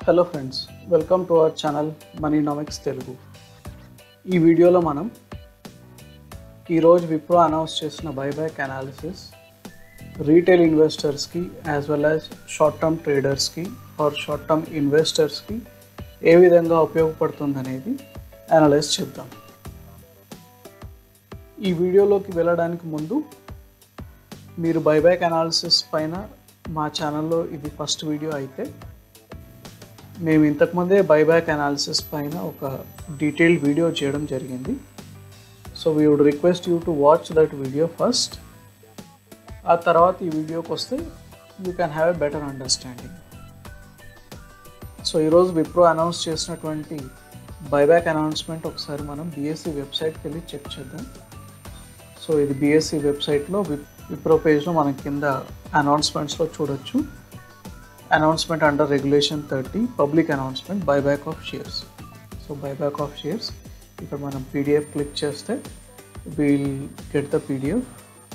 Hello friends welcome to our channel Moneynomics Telugu ఈ వీడియోలో మనం ఈరోజు విప్రో అనౌన్స్ చేసిన బైబ్యాక్ అనాలిసిస్ రీటైల్ ఇన్వెస్టర్స్కి as well as short term ట్రేడర్స్కి ఆర్ షార్ట్ టర్మ్ ఇన్వెస్టర్స్కి ఏ విధంగా ఉపయోగపడుతుంది అనేది అనలైజ్ చేద్దాం ఈ వీడియోలోకి వెళ్ళడానికి ముందు మీరు బైబ్యాక్ అనాలిసిస్ పైన మా ఛానల్లో ఇది ఫస్ట్ వీడియో అయితే మేము ఇంతకుముందే బైబ్యాక్ అనాలిసిస్ పైన ఒక డీటెయిల్డ్ వీడియో చేయడం జరిగింది so we would request you to watch that video first ఆ తర్వాత ఈ వీడియోకి వస్తే you can have a better understanding so ఈరోజు విప్రో అనౌన్స్ చేసినటువంటి బైబ్యాక్ అనౌన్స్మెంట్ ఒకసారి మనం బీఎస్సీ వెబ్సైట్కి వెళ్ళి చెక్ చేద్దాం సో ఇది బీఎస్సీ వెబ్సైట్లో విప్ విప్రో పేజ్లో మనం కింద అనౌన్స్మెంట్స్లో చూడొచ్చు announcement under regulation thirty public announcement buyback of shares so buyback of shares ఇక్కడ మనం పీడిఎఫ్ క్లిక్ చేస్తే we'll get the PDF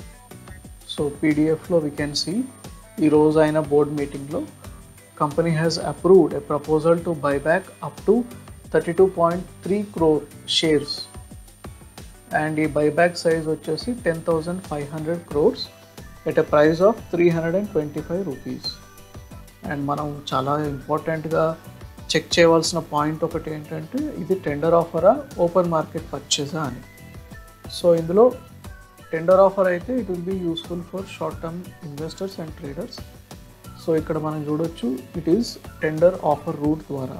so పీడిఎఫ్లో వీ కెన్ సీ ఈ రోజు అయిన బోర్డ్ మీటింగ్లో company has approved a proposal to buyback up to thirty two point three crore shares and ఈ buyback size వచ్చేసి ten thousand five hundred crores at a price of three hundred and twenty five rupees and మనం చాలా ఇంపార్టెంట్గా check చేయవలసిన point ఒకటి ఏంటంటే ఇది tender ఆఫరా ఓపెన్ మార్కెట్ పర్చేజా అని సో ఇందులో టెండర్ ఆఫర్ అయితే it will be useful for short term investors and traders so ఇక్కడ మనం చూడొచ్చు it is tender offer route ద్వారా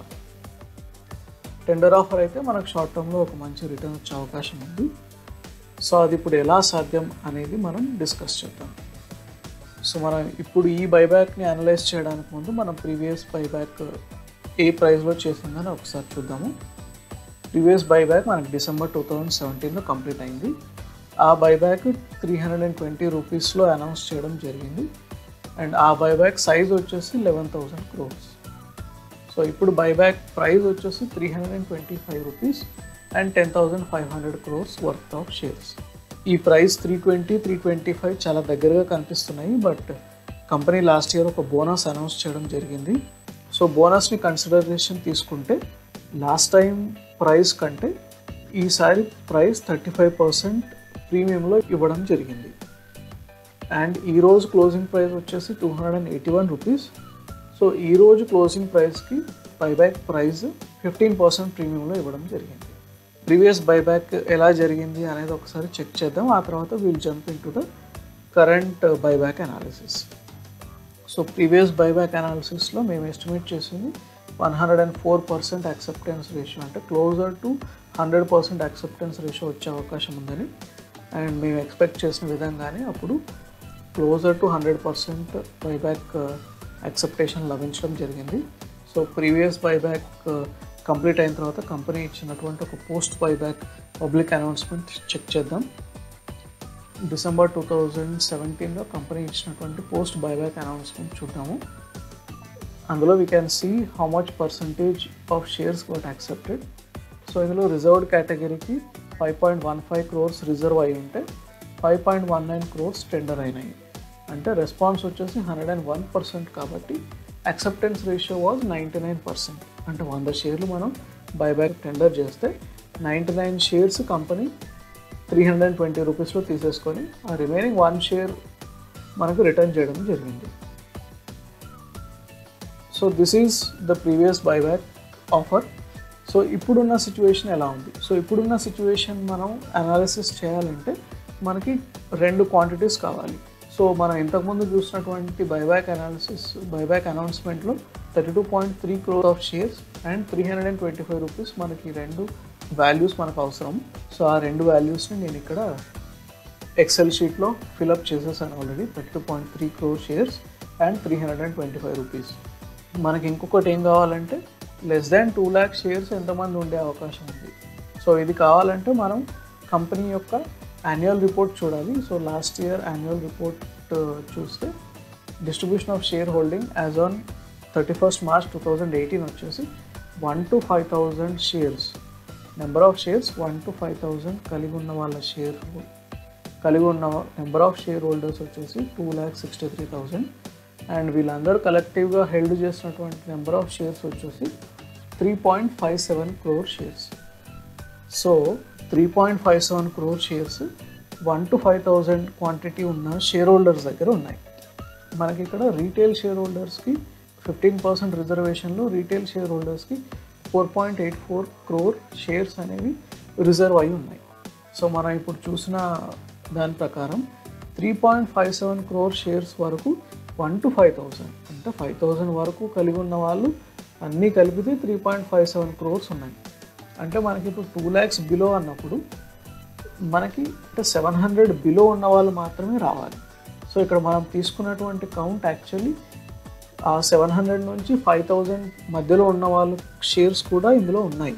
టెండర్ ఆఫర్ అయితే మనకు షార్ట్ టర్మ్లో ఒక మంచి రిటర్న్ వచ్చే అవకాశం ఉంది సో అది ఇప్పుడు ఎలా సాధ్యం అనేది మనం డిస్కస్ చేద్దాం సో మనం ఇప్పుడు ఈ బైబ్యాక్ని అనలైజ్ చేయడానికి ముందు మనం ప్రీవియస్ బైబ్యాక్ ఏ ప్రైస్లో చేసిందని ఒకసారి చూద్దాము ప్రీవియస్ బైబ్యాక్ మనకి డిసెంబర్ టూ థౌజండ్ సెవెంటీన్లో కంప్లీట్ అయింది ఆ buyback three hundred and twenty రూపీస్లో అనౌన్స్ చేయడం జరిగింది అండ్ ఆ బైబ్యాక్ సైజ్ వచ్చేసి లెవెన్ థౌజండ్ క్రోర్స్ సో ఇప్పుడు బైబ్యాక్ ప్రైస్ వచ్చేసి three hundred and twenty five rupees and ten thousand five hundred crores worth of shares ఈ price three twenty three twenty five చాలా దగ్గరగా కనిపిస్తున్నాయి బట్ కంపెనీ లాస్ట్ ఇయర్ ఒక bonus announce చేయడం జరిగింది so బోనస్ని కన్సిడరేషన్ తీసుకుంటే లాస్ట్ టైం ప్రైస్ కంటే ఈసారి ప్రైస్ థర్టీ ఫైవ్ పర్సెంట్ ప్రీమియంలో ఇవ్వడం జరిగింది అండ్ ఈరోజు క్లోజింగ్ ప్రైస్ వచ్చేసి two hundred and eighty one rupees so ఈరోజు క్లోజింగ్ ప్రైస్కి బైబ్యాక్ ప్రైస్ ఫిఫ్టీన్ పర్సెంట్ ప్రీమియంలో ఇవ్వడం జరిగింది ప్రీవియస్ బైబ్యాక్ ఎలా జరిగింది అనేది ఒకసారి చెక్ చేద్దాం ఆ తర్వాత we'll jump into the current buyback analysis so previous buyback అనాలిసిస్లో మేము ఎస్టిమేట్ చేసింది one hundred and four percent acceptance ratio అంటే closer to hundred percent acceptance ratio వచ్చే అవకాశం ఉందని అండ్ మేము ఎక్స్పెక్ట్ చేసిన విధంగానే అప్పుడు closer to hundred percent buyback acceptation లభించడం జరిగింది సో ప్రీవియస్ బైబ్యాక్ కంప్లీట్ అయిన తర్వాత కంపెనీ ఇచ్చినటువంటి ఒక post buyback public announcement check చేద్దాం డిసెంబర్ టూ థౌజండ్ సెవెంటీన్లో కంపెనీ ఇచ్చినటువంటి పోస్ట్ బైబ్యాక్ అనౌన్స్మెంట్ చూద్దాము అందులో we can see how much percentage of shares got accepted so ఇందులో రిజర్వ్డ్ కేటగిరీకి five point one five crores reserved అయి ఉంటే five point one nine crores tender అయినాయి అంటే రెస్పాన్స్ వచ్చేసి హండ్రెడ్ అండ్ వన్ పర్సెంట్ కాబట్టి acceptance ratio was ninety nine percent అంటే వంద షేర్లు మనం బైబ్యాక్ టెండర్ చేస్తే ninety nine shares company three hundred and twenty రూపీస్లో తీసేసుకొని ఆ రిమైనింగ్ వన్ షేర్ మనకు రిటర్న్ చేయడం జరిగింది so this is the previous buyback offer so ఇప్పుడున్న సిచ్యువేషన్ ఎలా ఉంది సో ఇప్పుడున్న సిచ్యువేషన్ మనం అనాలిసిస్ చేయాలంటే మనకి రెండు క్వాంటిటీస్ కావాలి సో మనం ఇంతకుముందు చూసినటువంటి బైబ్యాక్ అనాలిసిస్ బైబ్యాక్ అనౌన్స్మెంట్లో thirty two point three crore of shares and three hundred and twenty five rupees మనకి రెండు వాల్యూస్ మనకు అవసరం సో ఆ రెండు వాల్యూస్ని నేను ఇక్కడ ఎక్సెల్ షీట్లో ఫిలప్ చేసేసాను already thirty two point three crore shares and three hundred and twenty five rupees మనకి ఇంకొకటి ఏం కావాలంటే less than two lakh shares ఎంతమంది ఉండే అవకాశం ఉంది సో ఇది కావాలంటే మనం కంపెనీ యొక్క యాన్యువల్ రిపోర్ట్ చూడాలి so last year annual report చూస్తే distribution of share holding as on thirty first March two thousand eighteen వచ్చేసి one to five thousand shares number of shares one to five thousand కలిగి ఉన్న వాళ్ళ షేర్ కలిగి ఉన్న number of share holders వచ్చేసి two lakh sixty three thousand and వీళ్ళందరూ కలెక్టివ్గా హెల్డ్ చేసినటువంటి నెంబర్ ఆఫ్ షేర్స్ వచ్చేసి three point five seven crore shares so three point five seven crore shares one to five thousand quantity ఉన్న షేర్ హోల్డర్స్ దగ్గర ఉన్నాయి మనకి ఇక్కడ రీటైల్ షేర్ హోల్డర్స్కి ఫిఫ్టీన్ పర్సెంట్ రిజర్వేషన్లో రీటైల్ షేర్ హోల్డర్స్కి four point eight four crore shares అనేవి రిజర్వ్ అయి ఉన్నాయి సో మనం ఇప్పుడు చూసిన దాని ప్రకారం three point five seven crore shares వరకు వన్ టు ఫైవ్ థౌజండ్ అంటే ఫైవ్ థౌజండ్ వరకు కలిగి ఉన్న వాళ్ళు అన్నీ కలిపితే three point five seven crores ఉన్నాయి అంటే మనకి ఇప్పుడు టూ ల్యాక్స్ బిలో అన్నప్పుడు మనకి అంటే సెవెన్ హండ్రెడ్ బిలో ఉన్న వాళ్ళు మాత్రమే రావాలి సో ఇక్కడ మనం తీసుకున్నటువంటి కౌంట్ యాక్చువల్లీ ఆ సెవెన్ హండ్రెడ్ నుంచి ఫైవ్ థౌజండ్ మధ్యలో ఉన్న వాళ్ళ షేర్స్ కూడా ఇందులో ఉన్నాయి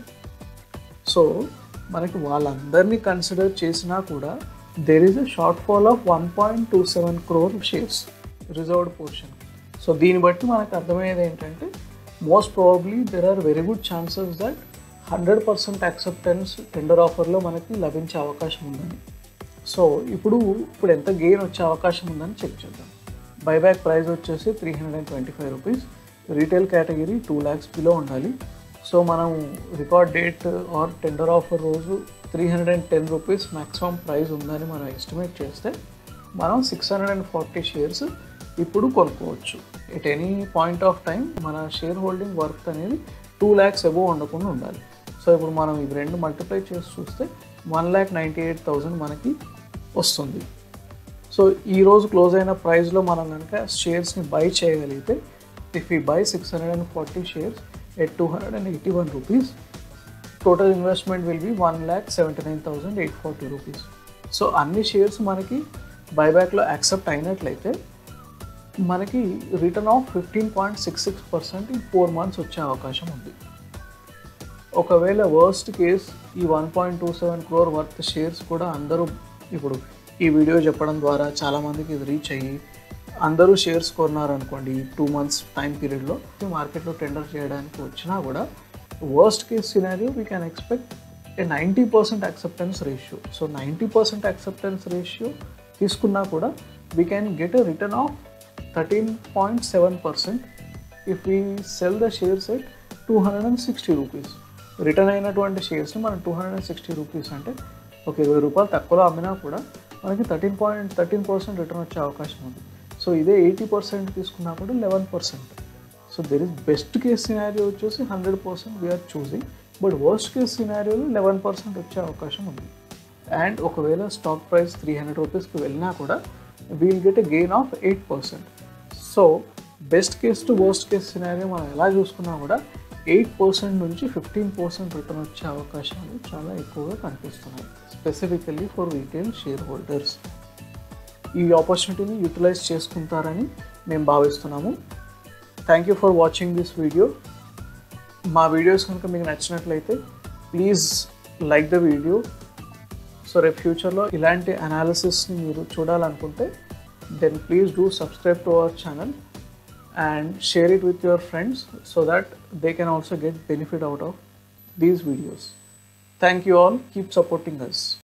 సో మనకి వాళ్ళందరినీ కన్సిడర్ చేసినా కూడా there is a short fall of one point two seven crore shares reserved portion so దీన్ని బట్టి మనకు అర్థమయ్యేది ఏంటంటే most probably there are very good chances that hundred percent acceptance tender ఆఫర్లో మనకి లభించే అవకాశం ఉందని సో ఇప్పుడు ఇప్పుడు ఎంత గెయిన్ వచ్చే అవకాశం ఉందని చెక్ చేద్దాం బైబ్యాక్ ప్రైస్ వచ్చేసి three hundred and twenty five rupees retail category two lakhs below ఉండాలి సో మనం record date or tender offer రోజు three hundred and ten rupees maximum price ఉందని మనం ఎస్టిమేట్ చేస్తే మనం six hundred and forty shares ఇప్పుడు కొనుక్కోవచ్చు at any point of time మన షేర్ హోల్డింగ్ వర్త్ అనేది టూ ల్యాక్స్ అబోవ్ ఉండకుండా ఉండాలి సో ఇప్పుడు మనం ఇవి రెండు మల్టిప్లై చేసి చూస్తే one lakh ninety eight thousand మనకి వస్తుంది సో ఈ రోజు క్లోజ్ అయిన ప్రైస్లో మనం కనుక షేర్స్ని బై చేయగలిగితే ఇఫ్ ఈ buy six hundred and forty shares at two hundred and eighty one rupees total investment will be one lakh seventy nine thousand eight forty rupees so అన్ని షేర్స్ మనకి బైబ్యాక్లో యాక్సెప్ట్ అయినట్లయితే మనకి return of fifteen point six six percent ఈ four months వచ్చే అవకాశం ఉంది ఒకవేళ వర్స్ట్ కేస్ ఈ one point two seven crore worth shares కూడా అందరూ ఇప్పుడు ఈ వీడియో చెప్పడం ద్వారా చాలామందికి ఇది రీచ్ అయ్యి అందరూ షేర్స్ కొన్నారనుకోండి టూ మంత్స్ టైం పీరియడ్లో మార్కెట్లో టెండర్ చేయడానికి వచ్చినా కూడా worst case scenario we can expect a ninety percent acceptance ratio so ninety percent acceptance ratio తీసుకున్నా కూడా we can get a return of thirteen point seven percent if we sell the shares at two hundred and sixty rupees return అయినటువంటి షేర్స్ని మనం two hundred and sixty rupees అంటే ఒక ఇరవై రూపాయలు తక్కువలో అమ్మినా కూడా మనకి thirteen point thirteen percent return వచ్చే అవకాశం ఉంది సో ఇదే ఎయిటీ పర్సెంట్ తీసుకున్నా కూడా eleven percent so there is best case scenario వచ్చేసి hundred percent we are choosing but worst case సినారియోలో లెవెన్ పర్సెంట్ వచ్చే అవకాశం ఉంది అండ్ ఒకవేళ స్టాక్ ప్రైస్ త్రీ హండ్రెడ్ రూపీస్కి వెళ్ళినా కూడా we'll get a gain of eight percent so best case to worst case scenario మనం ఎలా చూసుకున్నా కూడా ఎయిట్ పర్సెంట్ నుంచి ఫిఫ్టీన్ పర్సెంట్ రిటర్న్ వచ్చే అవకాశాలు చాలా ఎక్కువగా కనిపిస్తున్నాయి specifically for retail share holders ఈ ఆపర్చునిటీని యూటిలైజ్ చేసుకుంటారని మేము భావిస్తున్నాము thank you for watching this video మా వీడియోస్ కనుక మీకు నచ్చినట్లయితే please like the video so రేపు ఫ్యూచర్లో ఇలాంటి అనాలిసిస్ని మీరు చూడాలనుకుంటే then please do subscribe to our channel and share it with your friends so that they can also get benefit out of these videos. Thank you all. Keep supporting us.